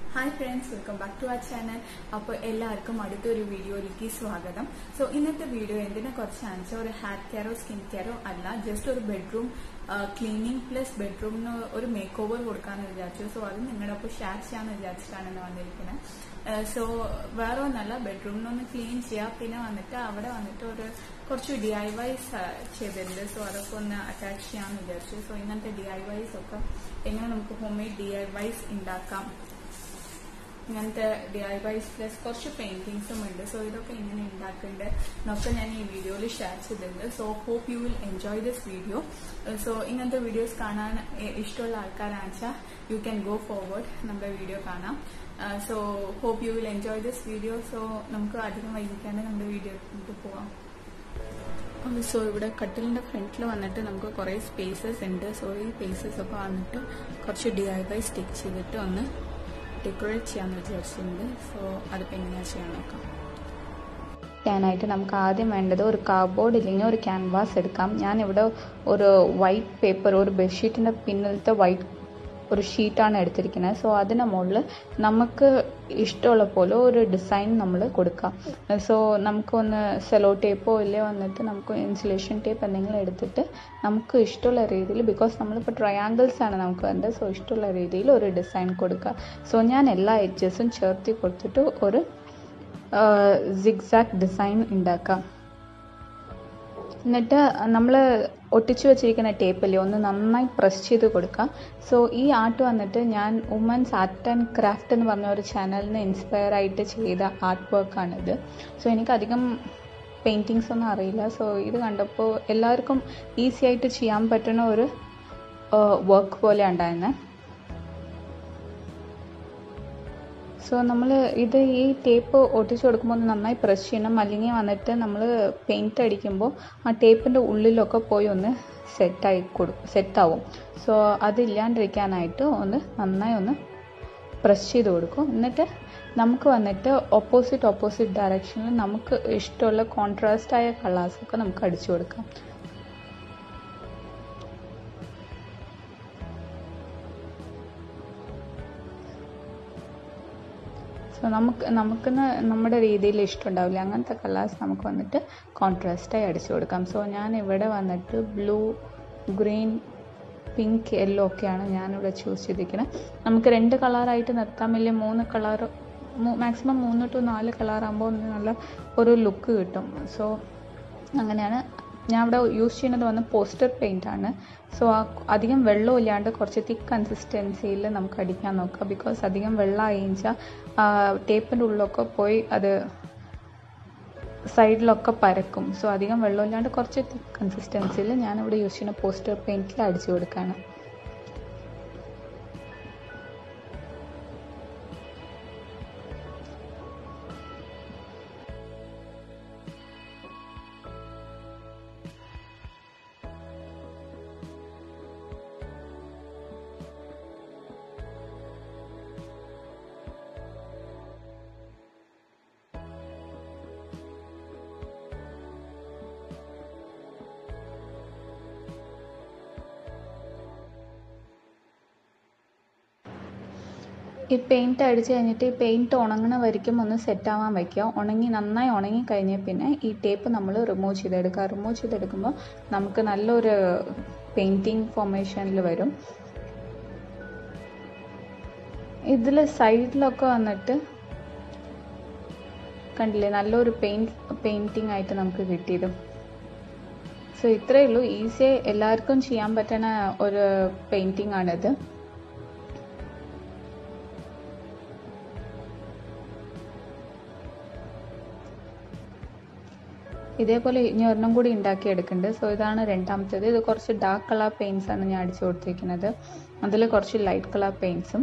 hi friends welcome back to our channel അപ്പോൾ എല്ലാവർക്കും അടുത്തൊരു വീഡിയോയിലേക്ക് സ്വാഗതം സോ ഇന്നത്തെ വീഡിയോ എന്തിനെ കുറിച്ചാണെന്ന് വെച്ചാൽ ഒരു ഹെയർ കെയറോ സ്കിൻ കെയറോ അല്ല ജസ്റ്റ് ഒരു ബെഡ്റൂം ക്ലീനിങ് പ്ലസ് ബെഡ്റൂമിന് ഒരു മേക്ക് ഓവർ കൊടുക്കാന്ന് വിചാരിച്ചു സോ അത് നിങ്ങളുടെ ഒപ്പം ഷെയർ ചെയ്യാന്ന് വിചാരിച്ചിട്ടാണ് ഇന്ന് വന്നിരിക്കുന്നത് സോ വേറെ ഒന്നല്ല ബെഡ്റൂമിനൊന്ന് ക്ലീൻ ചെയ്യാം പിന്നെ വന്നിട്ട് അവിടെ വന്നിട്ട് ഒരു കുറച്ച് ഡി ഐ വൈസ് ചെയ്തിട്ടുണ്ട് സോ അതൊക്കെ ഒന്ന് അറ്റാച്ച് ചെയ്യാമെന്ന് വിചാരിച്ചു സോ ഇങ്ങനത്തെ ഡി ഐ വൈസ് ഒക്കെ എങ്ങനെ നമുക്ക് home made D I Ys ഉണ്ടാക്കാം ഇങ്ങനത്തെ ഡി ഐ വൈസ് പ്ലസ് കുറച്ച് പെയിന്റിങ്സും ഉണ്ട് സോ ഇതൊക്കെ എങ്ങനെ ഉണ്ടാക്കുന്നുണ്ട് എന്നൊക്കെ ഞാൻ ഈ വീഡിയോയിൽ ഷെയർ ചെയ്തിട്ടുണ്ട് so hope you will enjoy this video so ഇങ്ങനത്തെ വീഡിയോസ് കാണാൻ എ- ഇഷ്ടമുള്ള ആൾക്കാരാണെന്ന് വെച്ചാൽ യു ക്യാൻ ഗോ ഫോർവേഡ് നമ്മുടെ വീഡിയോ കാണാം so hope you will enjoy this video so നമുക്ക് അധികം വൈകിക്കാണ്ട് നമ്മുടെ വീഡിയോയിലേക്ക് പോവാം സോ ഇവിടെ കട്ടിലിന്റെ ഫ്രണ്ടിൽ വന്നിട്ട് നമുക്ക് കുറേ സ്പേസസ് ഉണ്ട് സോ ഈ സ്പേസസ് ഒക്കെ വന്നിട്ട് കുറച്ച് ഡി ഐ വൈ സ്റ്റിക്ക് ചെയ്തിട്ട് ഒന്ന് ഡെക്കറേറ്റ് ചെയ്യാന്ന് വിചാരിച്ചിട്ടുണ്ട് സോ അതിപ്പോൾ എങ്ങനെയാ ചെയ്യാൻ നോക്കാം ചെയ്യാനായിട്ട് നമുക്ക് ആദ്യം വേണ്ടത് ഒരു കാർഡ്ബോർഡ് ഇല്ലെങ്കിൽ ഒരു ക്യാൻവാസ് എടുക്കാം ഞാനിവിടെ ഒരു വൈറ്റ് പേപ്പർ ഒരു ബെഡ്ഷീറ്റിൻ്റെ പിന്നിലത്തെ വൈറ്റ് ഒരു ഷീറ്റാണ് എടുത്തിരിക്കുന്നത് സോ അതിന് മുകളിൽ നമുക്ക് ഇഷ്ടമുള്ള പോലെ ഒരു ഡിസൈൻ നമ്മൾ കൊടുക്കാം സോ നമുക്കൊന്ന് സെലോ ടേപ്പോ ഇല്ലേ വന്നിട്ട് നമുക്ക് ഇൻസുലേഷൻ ടേപ്പ് എന്തെങ്കിലും എടുത്തിട്ട് നമുക്ക് ഇഷ്ടമുള്ള രീതിയിൽ ബിക്കോസ് നമ്മളിപ്പോൾ ട്രയാങ്കിൾസ് ആണ് നമുക്ക് വേണ്ടത് സോ ഇഷ്ടമുള്ള രീതിയിൽ ഒരു ഡിസൈൻ കൊടുക്കുക സോ ഞാൻ എല്ലാ എഡ്ജസും ചേർത്തി കൊടുത്തിട്ട് ഒരു സിഗ്സാക്ട് ഡിസൈൻ ഉണ്ടാക്കാം എന്നിട്ട് നമ്മൾ ഒട്ടിച്ചു വെച്ചിരിക്കുന്ന ടേപ്പില്ലേ ഒന്ന് നന്നായി പ്രസ് ചെയ്ത് കൊടുക്കാം സോ ഈ ആർട്ട് വന്നിട്ട് ഞാൻ വുമൻസ് ആർട്ട് ആൻഡ് ക്രാഫ്റ്റ് എന്ന് പറഞ്ഞ ഒരു ചാനലിൽ നിന്ന് ഇൻസ്പയർ ആയിട്ട് ചെയ്ത ആർട്ട് വർക്കാണിത് സോ എനിക്കധികം പെയിൻറ്റിങ്സ് ഒന്നും അറിയില്ല സോ ഇത് കണ്ടപ്പോൾ എല്ലാവർക്കും ഈസി ആയിട്ട് ചെയ്യാൻ പറ്റുന്ന ഒരു വർക്ക് പോലെ ഉണ്ടായിരുന്നത് സോ നമ്മൾ ഇത് ഈ ടേപ്പ് ഒട്ടിച്ചു കൊടുക്കുമ്പോൾ ഒന്ന് നന്നായി പ്രസ് ചെയ്യണം അല്ലെങ്കിൽ വന്നിട്ട് നമ്മൾ പെയിൻറ്റ് അടിക്കുമ്പോൾ ആ ടേപ്പിൻ്റെ ഉള്ളിലൊക്കെ പോയി ഒന്ന് സെറ്റായി കൊടു സെറ്റാവും സോ അതില്ലാണ്ടിരിക്കാനായിട്ട് ഒന്ന് നന്നായി ഒന്ന് പ്രസ് ചെയ്ത് കൊടുക്കും എന്നിട്ട് നമുക്ക് വന്നിട്ട് ഓപ്പോസിറ്റ് ഓപ്പോസിറ്റ് ഡയറക്ഷനിൽ നമുക്ക് ഇഷ്ടമുള്ള കോൺട്രാസ്റ്റ് ആയ കളേഴ്സൊക്കെ നമുക്ക് അടിച്ചു കൊടുക്കാം സോ നമുക്ക് നമുക്ക് നമ്മുടെ രീതിയിൽ ഇഷ്ടമുണ്ടാവില്ല അങ്ങനത്തെ കളേഴ്സ് നമുക്ക് വന്നിട്ട് കോൺട്രാസ്റ്റായി അടിച്ചു കൊടുക്കാം സോ ഞാൻ ഇവിടെ വന്നിട്ട് ബ്ലൂ ഗ്രീൻ പിങ്ക് യെല്ലോ ഒക്കെയാണ് ഞാനിവിടെ ചൂസ് ചെയ്തിരിക്കുന്നത് നമുക്ക് രണ്ട് കളറായിട്ട് നിർത്താം ഇല്ലെങ്കിൽ മൂന്ന് കളർ മാക്സിമം മൂന്ന് ടു നാല് കളറാകുമ്പോൾ നല്ല ഒരു ലുക്ക് കിട്ടും സോ അങ്ങനെയാണ് ഞാൻ ഇവിടെ യൂസ് ചെയ്യുന്നത് വന്ന് പോസ്റ്റർ പെയിൻ്റ് ആണ് സോ അധികം വെള്ളം ഇല്ലാണ്ട് കുറച്ച് തിക്ക് കൺസിസ്റ്റൻസിയിൽ നമുക്ക് അടിക്കാൻ നോക്കാം ബിക്കോസ് അധികം വെള്ളം അയച്ചാൽ ടേപ്പിൻ്റെ ഉള്ളിലൊക്കെ പോയി അത് സൈഡിലൊക്കെ പരക്കും സോ അധികം വെള്ളമില്ലാണ്ട് കുറച്ച് തിക്ക് കൺസിസ്റ്റൻസിയിൽ ഞാനിവിടെ യൂസ് ചെയ്യുന്ന പോസ്റ്റർ പെയിൻറ്റിൽ അടിച്ചു കൊടുക്കുകയാണ് ഈ പെയിൻറ്റ് അടിച്ച് കഴിഞ്ഞിട്ട് ഈ പെയിൻറ്റ് ഉണങ്ങണ വരയ്ക്കും ഒന്ന് സെറ്റ് ആവാൻ വയ്ക്കുക ഉണങ്ങി നന്നായി ഉണങ്ങി കഴിഞ്ഞാൽ പിന്നെ ഈ ടേപ്പ് നമ്മൾ റിമൂവ് ചെയ്തെടുക്കുക റിമൂവ് ചെയ്തെടുക്കുമ്പോൾ നമുക്ക് നല്ലൊരു പെയിൻറ്റിങ് ഫോർമേഷനിൽ വരും ഇതിൽ സൈഡിലൊക്കെ വന്നിട്ട് കണ്ടില്ലേ നല്ലൊരു പെയിൻറ്റ് പെയിൻറ്റിങ് ആയിട്ട് നമുക്ക് കിട്ടിയത് സോ ഇത്രയേ ഉള്ളൂ ഈസി എല്ലാവർക്കും ചെയ്യാൻ പറ്റുന്ന ഒരു പെയിൻറ്റിംഗ് ആണിത് ഇതേപോലെ ഇനി ഒരെണ്ണം കൂടി ഉണ്ടാക്കി എടുക്കുന്നുണ്ട് സോ ഇതാണ് രണ്ടാമത്തേത് ഇത് കുറച്ച് ഡാർക്ക് കളർ പെയിൻസ് ആണ് ഞാൻ അടിച്ചു കൊടുത്തിരിക്കുന്നത് അതിൽ കുറച്ച് ലൈറ്റ് കളർ പെയിൻസും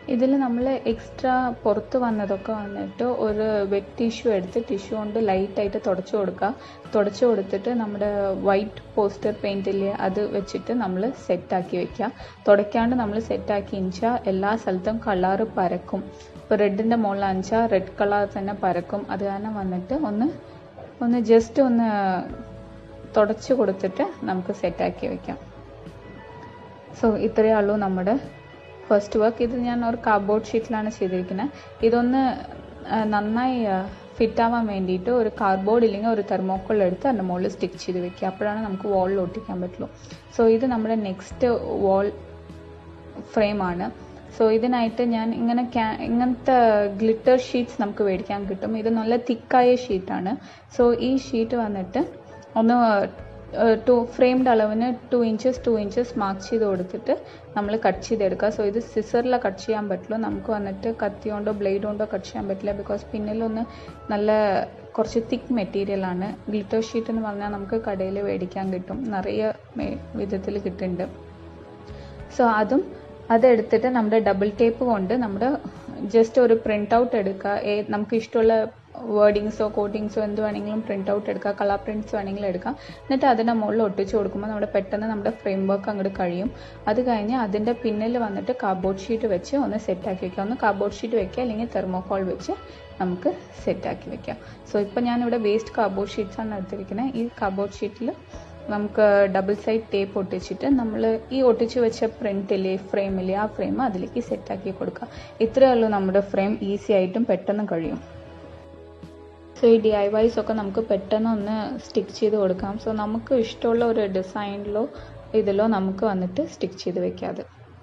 ഇതിൽ നമ്മൾ എക്സ്ട്രാ പുറത്ത് വന്നതൊക്കെ വന്നിട്ട് ഒരു വെറ്റ് ടിഷ്യൂ എടുത്ത് ടിഷ്യൂ കൊണ്ട് ലൈറ്റായിട്ട് തുടച്ചു കൊടുക്കുക തുടച്ചു കൊടുത്തിട്ട് നമ്മുടെ വൈറ്റ് പോസ്റ്റർ പെയിൻറ്റില്ലേ അത് വെച്ചിട്ട് നമ്മൾ സെറ്റാക്കി വെക്കുക തുടയ്ക്കാണ്ട് നമ്മൾ സെറ്റാക്കി ഇഞ്ചാൽ എല്ലാ സ്ഥലത്തും കളറ് പരക്കും ഇപ്പോൾ റെഡിൻ്റെ മുകളിൽ അഞ്ചാൽ റെഡ് കളർ തന്നെ പരക്കും അത് കാരണം വന്നിട്ട് ഒന്ന് ഒന്ന് ജസ്റ്റ് ഒന്ന് തുടച്ചു കൊടുത്തിട്ട് നമുക്ക് സെറ്റാക്കി വെക്കാം സോ ഇത്രയേ ഉള്ളൂ നമ്മുടെ ഫസ്റ്റ് വർക്ക് ഇത് ഞാൻ ഒരു കാർഡ്ബോർഡ് ഷീറ്റിലാണ് ചെയ്തിരിക്കുന്നത് ഇതൊന്ന് ആ, നന്നായി ഫിറ്റ് ആവാൻ വേണ്ടിയിട്ട് ഒരു കാർഡ്ബോർഡ് ഇല്ലെങ്കിൽ ഒരു തെർമോക്കോൾ എടുത്ത് അതിൻ്റെ മുകളിൽ സ്റ്റിക്ക് ചെയ്ത് വെക്കുക അപ്പോഴാണ് നമുക്ക് വാളിൽ ഒട്ടിക്കാൻ പറ്റുള്ളൂ സോ ഇത് നമ്മുടെ നെക്സ്റ്റ് വാൾ ഫ്രെയിമാണ് സോ ഇതിനായിട്ട് ഞാൻ ഇങ്ങനെ ക്യാ ഇങ്ങനത്തെ ഗ്ലിറ്റർ ഷീറ്റ്സ് നമുക്ക് മേടിക്കാൻ കിട്ടും ഇത് നല്ല തിക്കായ ഷീറ്റാണ് സോ ഈ ഷീറ്റ് വന്നിട്ട് ഒന്ന് ടു ഫ്രെയിംഡ് അളവിന് two inches two inches mark ചെയ്ത് കൊടുത്തിട്ട് നമ്മൾ കട്ട് ചെയ്തെടുക്കുക സോ ഇത് സിസറിലാണ് കട്ട് ചെയ്യാൻ പറ്റുള്ളൂ നമുക്ക് വന്നിട്ട് കത്തി കൊണ്ടോ ബ്ലേഡ് കൊണ്ടോ കട്ട് ചെയ്യാൻ പറ്റില്ല ബിക്കോസ് പിന്നിലൊന്ന് നല്ല കുറച്ച് തിക്ക് മെറ്റീരിയലാണ് ഗ്ലിറ്റർ ഷീറ്റ് എന്ന് പറഞ്ഞാൽ നമുക്ക് കടയിൽ മേടിക്കാൻ കിട്ടും നിറയെ വിധത്തിൽ കിട്ടുന്നുണ്ട് സോ അതും അതെടുത്തിട്ട് നമ്മുടെ ഡബിൾ ടേപ്പ് കൊണ്ട് നമ്മുടെ ജസ്റ്റ് ഒരു പ്രിന്റ് ഔട്ട് എടുക്കുക ഏ നമുക്ക് ഇഷ്ടമുള്ള വേർഡിങ്സോ കോട്ടിങ്സോ എന്ത് വേണമെങ്കിലും പ്രിന്റ് ഔട്ട് എടുക്കുക കളർ പ്രിന്റ്സ് വേണമെങ്കിലും എടുക്കാം എന്നിട്ട് അതിൻ്റെ മുകളിൽ ഒട്ടിച്ച് കൊടുക്കുമ്പോൾ നമ്മുടെ പെട്ടെന്ന് നമ്മുടെ ഫ്രെയിം വർക്ക് അങ്ങോട്ട് കഴിയും അത് കഴിഞ്ഞ് അതിൻ്റെ പിന്നിൽ വന്നിട്ട് കാർഡ്ബോർഡ് ഷീറ്റ് വെച്ച് ഒന്ന് സെറ്റാക്കി വെക്കുക ഒന്ന് കാർഡ്ബോർഡ് ഷീറ്റ് വെക്കുക അല്ലെങ്കിൽ തെർമോകോൾ വെച്ച് നമുക്ക് സെറ്റാക്കി വെക്കാം സോ ഇപ്പോൾ ഞാനിവിടെ വേസ്റ്റ് കാർഡ്ബോർഡ് ഷീറ്റ്സ് ആണ് എടുത്തിരിക്കുന്നത് ഈ കാർഡ്ബോർഡ് ഷീറ്റിൽ നമുക്ക് ഡബിൾ സൈഡ് ടേപ്പ് ഒട്ടിച്ചിട്ട് നമ്മൾ ഈ ഒട്ടിച്ച് വെച്ച പ്രിന്റിലെ ഫ്രെയിമിലെ ആ ഫ്രെയിം അതിലേക്ക് സെറ്റാക്കി കൊടുക്കുക ഇത്രയേ ഉള്ളൂ നമ്മുടെ ഫ്രെയിം ഈസി ആയിട്ടും പെട്ടെന്ന് കഴിയും സോ ഈ ഡി ഐ വൈസ് ഒക്കെ നമുക്ക് പെട്ടെന്ന് ഒന്ന് സ്റ്റിക്ക് ചെയ്ത് കൊടുക്കാം സോ നമുക്ക് ഇഷ്ടമുള്ള ഒരു ഡിസൈനിലോ ഇതിലോ നമുക്ക് വന്നിട്ട് സ്റ്റിക്ക് ചെയ്ത് വെക്കാതെ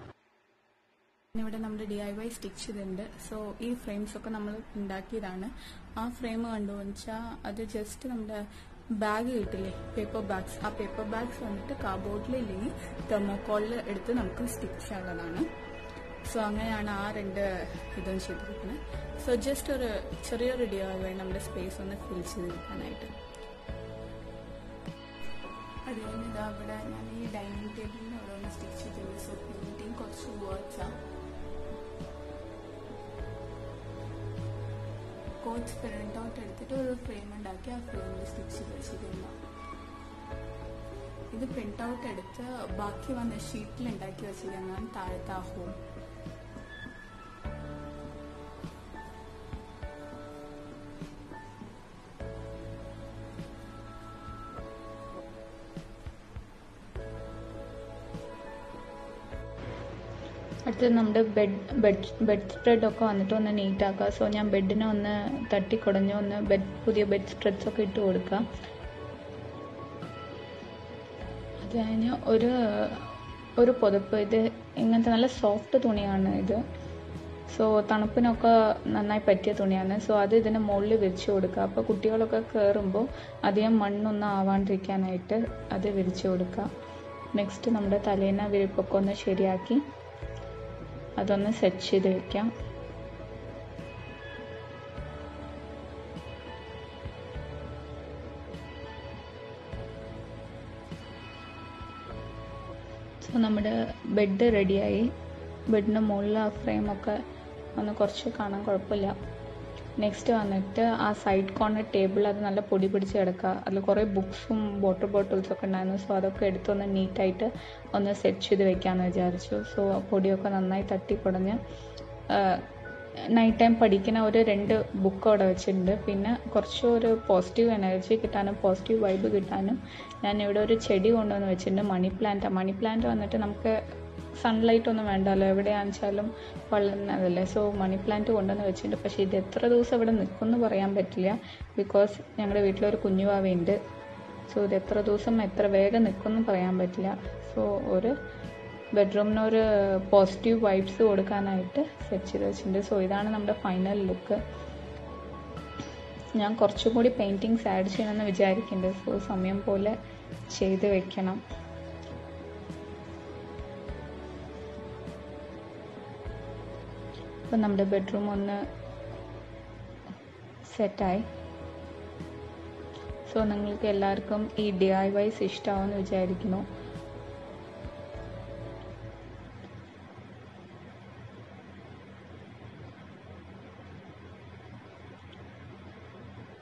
ഇവിടെ നമ്മുടെ ഡി ഐ വൈ സ്റ്റിച്ച് ചെയ്തിട്ടുണ്ട് സോ ഈ ഫ്രെയിംസ് ഒക്കെ നമ്മൾ ഉണ്ടാക്കിയതാണ് ആ ഫ്രെയിം കണ്ടു വെച്ചാൽ അത് ജസ്റ്റ് നമ്മുടെ ബാഗ് കിട്ടില്ലേ പേപ്പർ ബാഗ്സ് ആ പേപ്പർ ബാഗ്സ് വന്നിട്ട് കാർഡ്ബോർഡിൽ ഇല്ലെങ്കിൽ തെർമോക്കോളിൽ എടുത്ത് നമുക്ക് സ്റ്റിച്ച് ചെയ്യാനുള്ളതാണ് സോ അങ്ങനെയാണ് ആ രണ്ട് ഇതും ചെയ്തിരിക്കുന്നത് സോ ജസ്റ്റ് ഒരു ചെറിയൊരു ഡി ഐ വൈ നമ്മുടെ സ്പേസ് ഒന്ന് ഫിൽ ചെയ്തിരിക്കാനായിട്ട് അത് കഴിഞ്ഞ് ഇതാ അവിടെ ഞാൻ ഈ ഡൈനിങ് ടേബിളിന് അവിടെ ഒന്ന് സ്റ്റിച്ച് ചെയ്തിട്ടുണ്ട് സോ പെയിന്റിങ് കുറച്ച് വേർഡ്സാണ് കോച്ച് പ്രിന്റ് ഔട്ട് എടുത്തിട്ട് ഒരു ഫ്രെയിം ഉണ്ടാക്കി ആ ഫ്രെയിമിൽ സ്റ്റിച്ച് ചെയ്ത് വെച്ചിരുന്നു ഇത് പ്രിന്റ് ഔട്ട് എടുത്ത് ബാക്കി വന്ന ഷീറ്റിൽ ഉണ്ടാക്കി വെച്ചിരുന്നതാണ് താഴത്തെ ആ ഹോം അടുത്തത് നമ്മുടെ ബെഡ് ബെഡ് ബെഡ് സ്പ്രെഡ് ഒക്കെ വന്നിട്ട് ഒന്ന് നീറ്റ് ആക്കുക സോ ഞാൻ ബെഡിനെ ഒന്ന് തട്ടിക്കുടഞ്ഞ് ഒന്ന് ബെഡ് പുതിയ ബെഡ് സ്പ്രെഡ്സ് ഒക്കെ ഇട്ട് കൊടുക്കുക അത് കഴിഞ്ഞ് ഒരു ഒരു പുതപ്പ് ഇത് ഇങ്ങനത്തെ നല്ല സോഫ്റ്റ് തുണിയാണ് ഇത് സോ തണുപ്പിനൊക്കെ നന്നായി പറ്റിയ തുണിയാണ് സോ അത് ഇതിന് മുകളിൽ വിരിച്ചു കൊടുക്കുക അപ്പോൾ കുട്ടികളൊക്കെ കയറുമ്പോൾ അധികം മണ്ണൊന്നും ആവാണ്ടിരിക്കാനായിട്ട് അത് വിരിച്ചു കൊടുക്കുക നെക്സ്റ്റ് നമ്മുടെ തലേന വിരിപ്പൊക്കെ ഒന്ന് ശരിയാക്കി അതൊന്ന് സെറ്റ് ചെയ്ത് വെക്കാം സോ നമ്മുടെ ബെഡ് റെഡിയായി ബെഡിന് മുകളിൽ ആ ഫ്രെയിമൊക്കെ ഒന്ന് കുറച്ച് കാണാൻ കുഴപ്പമില്ല നെക്സ്റ്റ് വന്നിട്ട് ആ സൈഡ് കോർണർ ടേബിൾ അത് നല്ല പൊടി പിടിച്ച് കിടക്കുക അതിൽ കുറേ ബുക്സും വാട്ടർ ബോട്ടിൽസും ഒക്കെ ഉണ്ടായിരുന്നു സോ അതൊക്കെ എടുത്തൊന്ന് നീറ്റായിട്ട് ഒന്ന് സെറ്റ് ചെയ്ത് വെക്കാമെന്ന് വിചാരിച്ചു സോ പൊടിയൊക്കെ നന്നായി തട്ടിപ്പൊടഞ്ഞ് നൈറ്റ് ടൈം പഠിക്കുന്ന ഒരു രണ്ട് ബുക്ക് അവിടെ വെച്ചിട്ടുണ്ട് പിന്നെ കുറച്ച് ഒരു പോസിറ്റീവ് എനർജി കിട്ടാനും പോസിറ്റീവ് വൈബ് കിട്ടാനും ഞാൻ ഇവിടെ ഒരു ചെടി കൊണ്ടുവന്ന് വെച്ചിട്ടുണ്ട് മണി പ്ലാന്റ് മണി പ്ലാന്റ് വന്നിട്ട് നമുക്ക് സൺലൈറ്റ് ഒന്നും വേണ്ടല്ലോ എവിടെയാണെന്ന് വെച്ചാലും വളരുന്നതല്ലേ സോ മണി പ്ലാന്റ് കൊണ്ടുവന്ന് വെച്ചിട്ടുണ്ട് പക്ഷേ ഇത് എത്ര ദിവസം ഇവിടെ നിൽക്കുമെന്ന് പറയാൻ പറ്റില്ല ബിക്കോസ് ഞങ്ങളുടെ വീട്ടിലൊരു കുഞ്ഞുവാവയുണ്ട് സോ ഇത് എത്ര ദിവസം എത്ര വേഗം നിൽക്കുമെന്ന് പറയാൻ പറ്റില്ല സോ ഒരു ബെഡ്റൂമിന് ഒരു പോസിറ്റീവ് വൈബ്സ് കൊടുക്കാനായിട്ട് സെറ്റ് ചെയ്ത് വെച്ചിട്ടുണ്ട് സോ ഇതാണ് നമ്മുടെ ഫൈനൽ ലുക്ക് ഞാൻ കുറച്ചും കൂടി പെയിൻറ്റിങ്സ് ആഡ് ചെയ്യണമെന്ന് വിചാരിക്കുന്നുണ്ട് സോ സമയം പോലെ ചെയ്ത് വെക്കണം അപ്പം നമ്മുടെ ബെഡ്റൂം ഒന്ന് സെറ്റായി സോ നിങ്ങൾക്ക് എല്ലാവർക്കും ഈ ഡി ഐ വൈസ് ഇഷ്ടമാവുമെന്ന് വിചാരിക്കുന്നു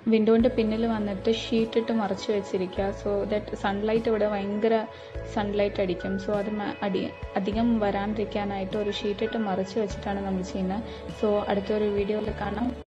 വിൻഡോൻ്റെ പിന്നിൽ വന്നിട്ട് ഷീറ്റ് ഇട്ട് മറച്ച് വെച്ചിരിക്കുക സോ ദാറ്റ് സൺലൈറ്റ് ഇവിടെ ഭയങ്കര സൺലൈറ്റ് അടിക്കും സോ അത് മ- അടി അധികം വരാണ്ടിരിക്കാനായിട്ട് ഒരു ഷീറ്റ് ഇട്ട് മറച്ച് വെച്ചിട്ടാണ് നമ്മൾ ചെയ്യുന്നത് സോ അടുത്തൊരു വീഡിയോയിൽ കാണാം